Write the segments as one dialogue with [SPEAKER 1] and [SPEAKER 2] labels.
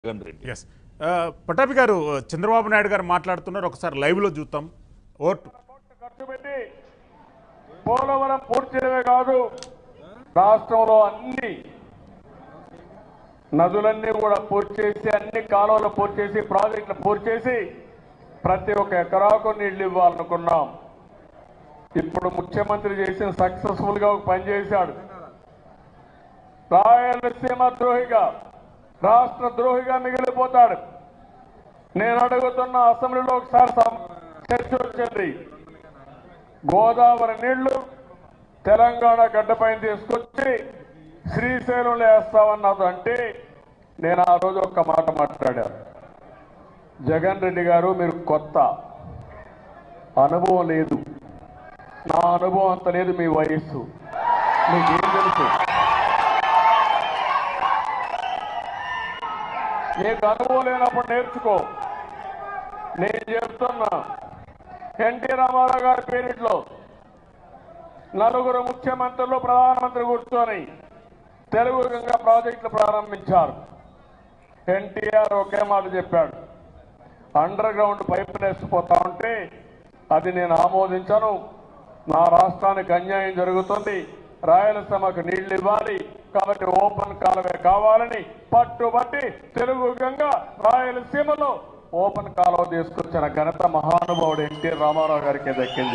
[SPEAKER 1] Jagan Reddy
[SPEAKER 2] yes పటాపి గారు చంద్రబాబు నాయుడు గారు మాట్లాడుతున్నారు ఒకసారి లైవ్లో చూద్దాం ఓట్
[SPEAKER 3] ఖర్చు పెట్టి పోలవరం పూర్తి చేయడమే కాదు రాష్ట్రంలో అన్ని నదులన్నీ కూడా పూర్తి చేసి అన్ని కాలువలు పూర్తి చేసి ప్రాజెక్టులు పూర్తి చేసి ప్రతి ఒక్క ఎకరాకు నీళ్లు ఇవ్వాలనుకున్నాం ఇప్పుడు ముఖ్యమంత్రి చేసిన సక్సెస్ఫుల్ గా ఒక పని చేశాడు రాయలసీమ ద్రోహిగా రాష్ట్ర ద్రోహిగా మిగిలిపోతాడు నేను అడుగుతున్న అసెంబ్లీలో ఒకసారి సం- చర్చ వచ్చింది గోదావరి నీళ్లు తెలంగాణ గడ్డపైన తీసుకొచ్చి శ్రీశైలంలో వేస్తామన్నది అంటే నేను ఆ రోజు ఒక్క మాట మాట్లాడాను జగన్ రెడ్డి గారు మీరు కొత్త అనుభవం లేదు నా అనుభవం అంత లేదు మీ వయస్సు మీకేం తెలుసు నీకు అనుభవం లేనప్పుడు నేర్చుకో నేను చెప్తున్నా ఎన్టీ రామారావు గారి పీరియడ్లో నలుగురు ముఖ్యమంత్రులు ప్రధానమంత్రి కూర్చొని తెలుగు గంగా ప్రాజెక్టులు ప్రారంభించారు ఎన్టీఆర్ ఒకే మాట చెప్పాడు అండర్ గ్రౌండ్ పైపులు వేసిపోతా ఉంటే అది నేను ఆమోదించను నా రాష్ట్రానికి అన్యాయం జరుగుతుంది రాయలసీమకు నీళ్లు ఇవ్వాలి కాబట్టి ఓపెన్ కాలువే కావాలని పట్టుబట్టి తెలుగు గంగా రాయలసీమలో ఓపెన్ కాలువ తీసుకొచ్చిన ఘనత మహానుభావుడు ఎన్టీ రామారావు గారికి దక్కింది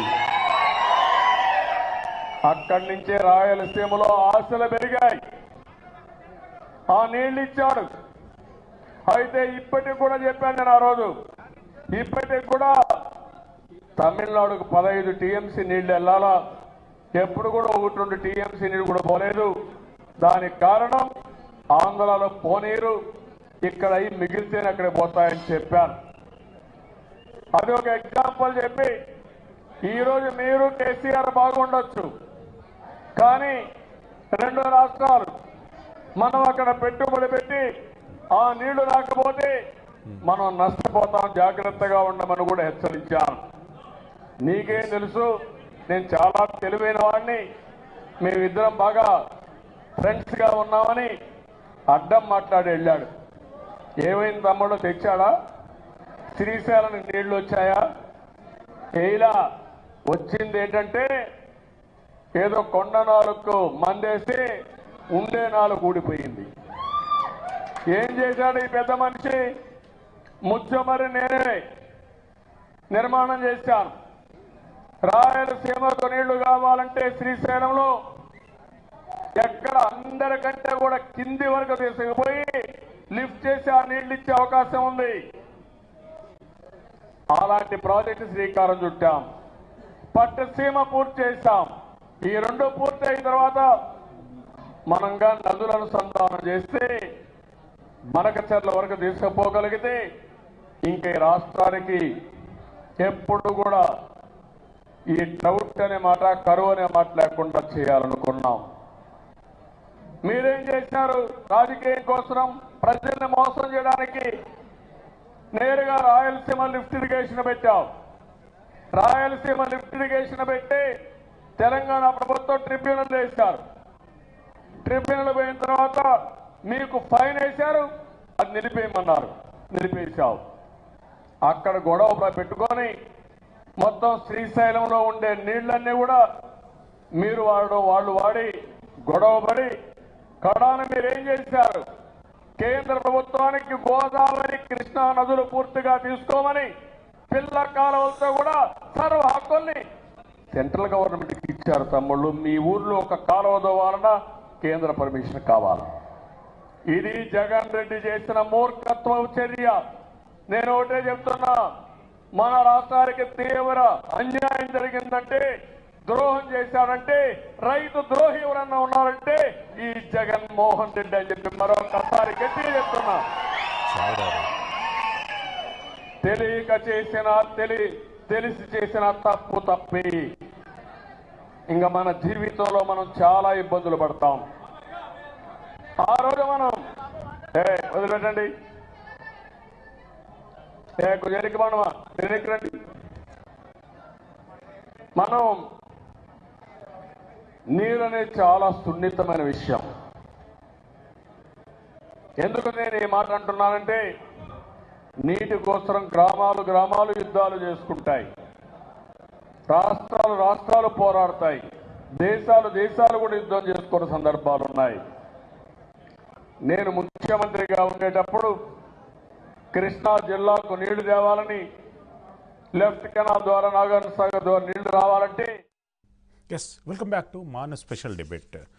[SPEAKER 3] అక్కడి నుంచే రాయలసీమలో ఆశలు పెరిగాయి ఆ నీళ్లు ఇచ్చాడు అయితే ఇప్పటికి కూడా చెప్పాను నేను ఆ రోజు ఇప్పటికి కూడా తమిళనాడుకు పదహైదు టీఎంసీ నీళ్లు వెళ్ళాలా ఎప్పుడు కూడా ఒకటి రెండు టీఎంసీ నీళ్లు కూడా పోలేదు దానికి కారణం ఆంధ్రాలో పోనీరు ఇక్కడ అయి మిగిలితేనే అక్కడ పోతాయని చెప్పాను అది ఒక ఎగ్జాంపుల్ చెప్పి ఈరోజు మీరు కేసీఆర్ బాగుండొచ్చు కానీ రెండు రాష్ట్రాలు మనం అక్కడ పెట్టుబడి పెట్టి ఆ నీళ్లు రాకపోతే మనం నష్టపోతాం జాగ్రత్తగా ఉండమని కూడా హెచ్చరించాను నీకేం తెలుసు నేను చాలా తెలివైన వాడిని మేమిద్దరం బాగా ఫ్రెండ్స్ గా ఉన్నామని అడ్డం మాట్లాడి వెళ్ళాడు ఏమైంది తమ్ముడు తెచ్చాడా శ్రీశైలానికి నీళ్లు వచ్చాయా ఇలా వచ్చింది ఏంటంటే ఏదో కొండ నాలుగు మందేసి ఉండే నాలుగు ఊడిపోయింది ఏం చేశాడు ఈ పెద్ద మనిషి ముచ్చమరి నేనే నిర్మాణం చేశాను రాయలసీమకు నీళ్లు కావాలంటే శ్రీశైలంలో ఎక్కడ అందరికంటే కూడా కింది వరకు తీసుకుపోయి లిఫ్ట్ చేసి ఆ నీళ్లు ఇచ్చే అవకాశం ఉంది అలాంటి ప్రాజెక్టు శ్రీకారం చుట్టాం పట్టుసీమ పూర్తి చేశాం ఈ రెండు పూర్తి అయిన తర్వాత మనంగా నదులను సంధానం చేస్తే మనకచర్ల వరకు తీసుకుపోగలిగితే ఇంకా ఈ రాష్ట్రానికి ఎప్పుడు కూడా ఈ ట్రౌట్ అనే మాట కరువు అనే మాట లేకుండా చేయాలనుకున్నాం మీరేం చేశారు రాజకీయం కోసం ప్రజల్ని మోసం చేయడానికి నేరుగా రాయలసీమ లిఫ్ట్ ఇరిగేషన్ పెట్టాం రాయలసీమ లిఫ్ట్ ఇరిగేషన్ పెట్టి తెలంగాణ ప్రభుత్వం ట్రిబ్యునల్ వేశారు ట్రిబ్యునల్ పోయిన తర్వాత మీకు ఫైన్ వేశారు అది నిలిపేయమన్నారు నిలిపేశావు అక్కడ గొడవ పెట్టుకొని మొత్తం శ్రీశైలంలో ఉండే నీళ్లన్నీ కూడా మీరు వాడడం వాళ్ళు వాడి గొడవ పడి కడాన మీరు ఏం చేశారు కేంద్ర ప్రభుత్వానికి గోదావరి కృష్ణా నదులు పూర్తిగా తీసుకోమని పిల్ల కాలువలతో కూడా సర్వ హక్కుల్ని సెంట్రల్ గవర్నమెంట్కి ఇచ్చారు తమ్ముళ్ళు మీ ఊర్లో ఒక కాలువ దోవాలన్నా కేంద్ర పర్మిషన్ కావాలి ఇది జగన్ రెడ్డి చేసిన మూర్ఖత్వ చర్య నేను ఒకటే చెప్తున్నా మన రాష్ట్రానికి తీవ్ర అన్యాయం జరిగిందంటే ద్రోహం చేశాడంటే రైతు ద్రోహి ఎవరన్నా ఉన్నారంటే ఈ జగన్మోహన్ రెడ్డి అని చెప్పి మరొకసారి గట్టిగా చెప్తున్నా తెలియక చేసిన తెలి తెలిసి చేసిన తప్పు తప్పి ఇంకా మన జీవితంలో మనం చాలా ఇబ్బందులు పడతాం ఆ రోజు మనం ఏ వదిలిపెట్టండి ఏ కొంచెం వెనక్కి మనమా వెనక్కి రండి మనం నీరు అనేది చాలా సున్నితమైన విషయం ఎందుకు నేను ఈ మాట అంటున్నానంటే నీటి కోసం గ్రామాలు గ్రామాలు యుద్ధాలు చేసుకుంటాయి రాష్ట్రాలు రాష్ట్రాలు పోరాడతాయి దేశాలు దేశాలు కూడా యుద్ధం చేసుకునే సందర్భాలు ఉన్నాయి నేను ముఖ్యమంత్రిగా ఉండేటప్పుడు కృష్ణా జిల్లాకు నీళ్లు తేవాలని లెఫ్ట్ కెనాల్ ద్వారా నాగార్జున సాగర్ ద్వారా నీళ్లు రావాలంటే
[SPEAKER 2] yes welcome back to man special debate